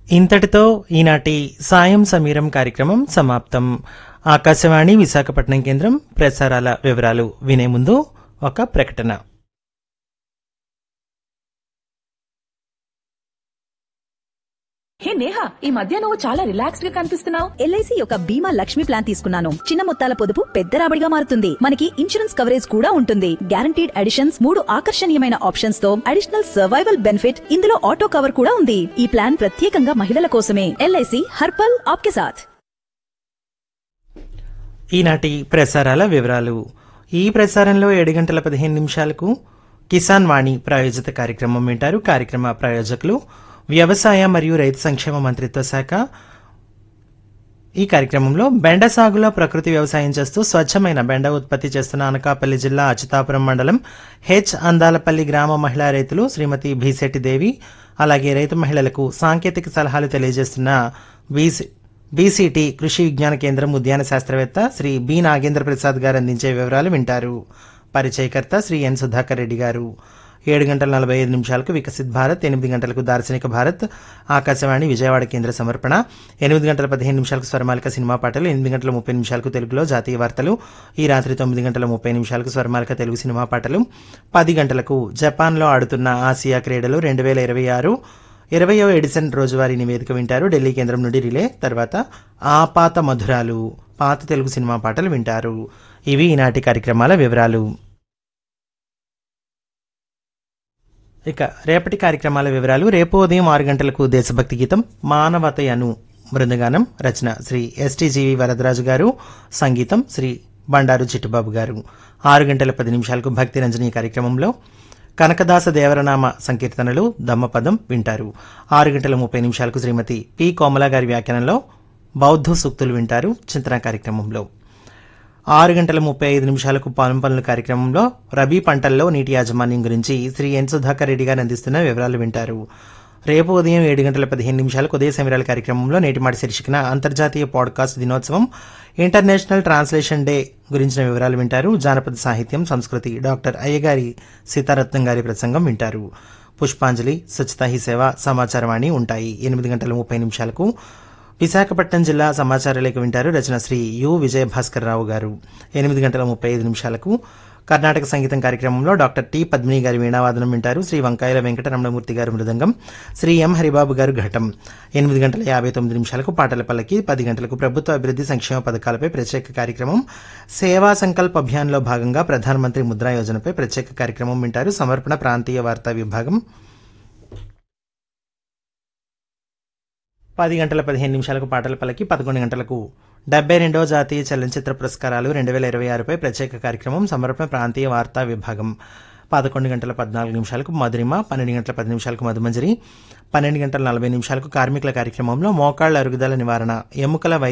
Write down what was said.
ఇంతటితో ఈనాటి సాయం సమీరం కార్యక్రమం సమాప్తం ఆకాశవాణి విశాఖపట్నం కేంద్రం ప్రసారాల వివరాలు వినే ముందు ఒక ప్రకటన హే నేహా ఈ మధ్య నువ్వు చాలా రిలాక్స్డ్ గా కనిపిస్తున్నావు ఎల్ఐసి యొక్క బీమా లక్ష్మి ప్లాన్ తీసుకున్నాను చిన్న మొత్తాల పొదుపు పెద్ద రాబడిగా మారుతుంది మనకి ఇన్సూరెన్స్ కవరేజ్ కూడా ఉంటుంది గ్యారంటీడ్ అడిషన్స్ మూడు ఆకర్షణీయమైన ఆప్షన్స్ తో అడిషనల్ సర్వైవల్ బెనిఫిట్ ఇందులో ఆటో కవర్ కూడా ఉంది ఈ ప్లాన్ ప్రత్యేకంగా మహిళల కోసమే ఎల్ఐసి హర్పల్ ఆప్కే సాథ్ ఈనాటి ప్రసారాల వివరాలు ఈ ప్రసారంలో ఏడు గంటల పదిహేను నిమిషాలకు కిసాన్ వాణి ప్రాయోజిత కార్యక్రమం వింటారు కార్యక్రమ ప్రాయోజకులు వ్యవసాయ మరియు రైతు సంక్షేమ మంత్రిత్వ శాఖ ఈ కార్యక్రమంలో బెండ సాగులో ప్రకృతి వ్యవసాయం చేస్తూ స్వచ్ఛమైన బెండ ఉత్పత్తి చేస్తున్న అనకాపల్లి జిల్లా అచ్యుతాపురం మండలం హెచ్ అందాలపల్లి గ్రామ మహిళా రైతులు శ్రీమతి భీశెట్టి దేవి అలాగే రైతు మహిళలకు సాంకేతిక సలహాలు తెలియజేస్తున్న బీసీ బీసీటీ కృషి విజ్ఞాన కేంద్రం ఉద్యాన శాస్త్రవేత్త శ్రీ బి నాగేంద్ర ప్రసాద్ గారు అందించే వివరాలు వింటారు పరిచయకర్త శ్రీ ఎన్ సుధాకర్ రెడ్డి గారు ఏడు గంటల నలభై ఐదు నిమిషాలకు వికసిత్ భారత్ ఎనిమిది గంటలకు దార్శనిక భారత్ ఆకాశవాణి విజయవాడ కేంద్ర సమర్పణ ఎనిమిది గంటల పదిహేను నిమిషాలకు స్వరమాలిక సినిమా పాటలు ఎనిమిది గంటల ముప్పై నిమిషాలకు తెలుగులో జాతీయ వార్తలు ఈ రాత్రి తొమ్మిది గంటల ముప్పై నిమిషాలకు స్వరమాలిక తెలుగు సినిమా పాటలు పది గంటలకు జపాన్లో ఆడుతున్న ఆసియా క్రీడలు రెండు వేల ఇరవై ఆరు ఇరవయో ఎడిసన్ రోజువారీ నివేదిక వింటారు ఢిల్లీ కేంద్రం నుండి రిలే తర్వాత ఆ పాత మధురాలు పాత తెలుగు సినిమా పాటలు వింటారు ఇవి ఈనాటి కార్యక్రమాల వివరాలు ఇక రేపటి కార్యక్రమాల వివరాలు రేపు ఉదయం ఆరు గంటలకు దేశభక్తి గీతం మానవతయను బృందగానం రచన శ్రీ ఎస్టీజీవి వరదరాజు గారు సంగీతం శ్రీ బండారు చిట్టుబాబు గారు ఆరు గంటల పది నిమిషాలకు భక్తి రంజని కార్యక్రమంలో కనకదాస దేవరనామ సంకీర్తనలు దమ్మపదం వింటారు ఆరు గంటల ముప్పై నిమిషాలకు శ్రీమతి పి కోమల గారి వ్యాఖ్యానంలో బౌద్ధ సూక్తులు వింటారు చింతన కార్యక్రమంలో ఆరు గంటల ముప్పై ఐదు నిమిషాలకు పొలం పనుల కార్యక్రమంలో రబీ పంటల్లో నీటి యాజమాన్యం గురించి శ్రీ ఎన్ సుధాకర్ రెడ్డి గారు అందిస్తున్న వివరాలు వింటారు రేపు ఉదయం ఏడు గంటల పదిహేను నిమిషాలకు ఉదయ సమీరాల కార్యక్రమంలో నేటిమాటి శీర్షికన అంతర్జాతీయ పాడ్కాస్ట్ దినోత్సవం ఇంటర్నేషనల్ ట్రాన్స్లేషన్ డే గురించిన వివరాలు వింటారు జానపద సాహిత్యం సంస్కృతి డాక్టర్ అయ్యగారి సీతారత్నం గారి ప్రసంగం వింటారు పుష్పాంజలి స్వచ్ఛతా హీ సేవ సమాచారవాణి ఉంటాయి ఎనిమిది గంటల ముప్పై నిమిషాలకు విశాఖపట్నం జిల్లా సమాచార లేఖ వింటారు రచన శ్రీ యు విజయ భాస్కర్ రావు గారు ఎనిమిది గంటల ముప్పై ఐదు నిమిషాలకు కర్ణాటక సంగీతం కార్యక్రమంలో డాక్టర్ టి పద్మిని గారి వీణావాదనం వింటారు శ్రీ వంకాయల వెంకటరమణమూర్తి గారు మృదంగం శ్రీ ఎం హరిబాబు గారు ఘటం ఎనిమిది గంటల యాభై తొమ్మిది నిమిషాలకు పాటల పల్లకి పది గంటలకు ప్రభుత్వ అభివృద్ధి సంక్షేమ పథకాలపై ప్రత్యేక కార్యక్రమం సేవా సంకల్ప్ అభియాన్లో భాగంగా ప్రధానమంత్రి ముద్రా యోజనపై ప్రత్యేక కార్యక్రమం వింటారు సమర్పణ ప్రాంతీయ వార్తా విభాగం పది గంటల పదిహేను నిమిషాలకు పాటల పలకి పదకొండు గంటలకు డెబ్బై రెండవ జాతీయ చలనచిత్ర పురస్కారాలు రెండు వేల ఇరవై ఆరుపై ప్రత్యేక కార్యక్రమం సమర్పణ ప్రాంతీయ వార్తా విభాగం పదకొండు గంటల పద్నాలుగు నిమిషాలకు మధురిమ పన్నెండు గంటల పది నిమిషాలకు మధుమంజరి పన్నెండు గంటల నలభై నిమిషాలకు కార్మికుల కార్యక్రమంలో మోకాళ్ల అరుగుదల నివారణ ఎముకల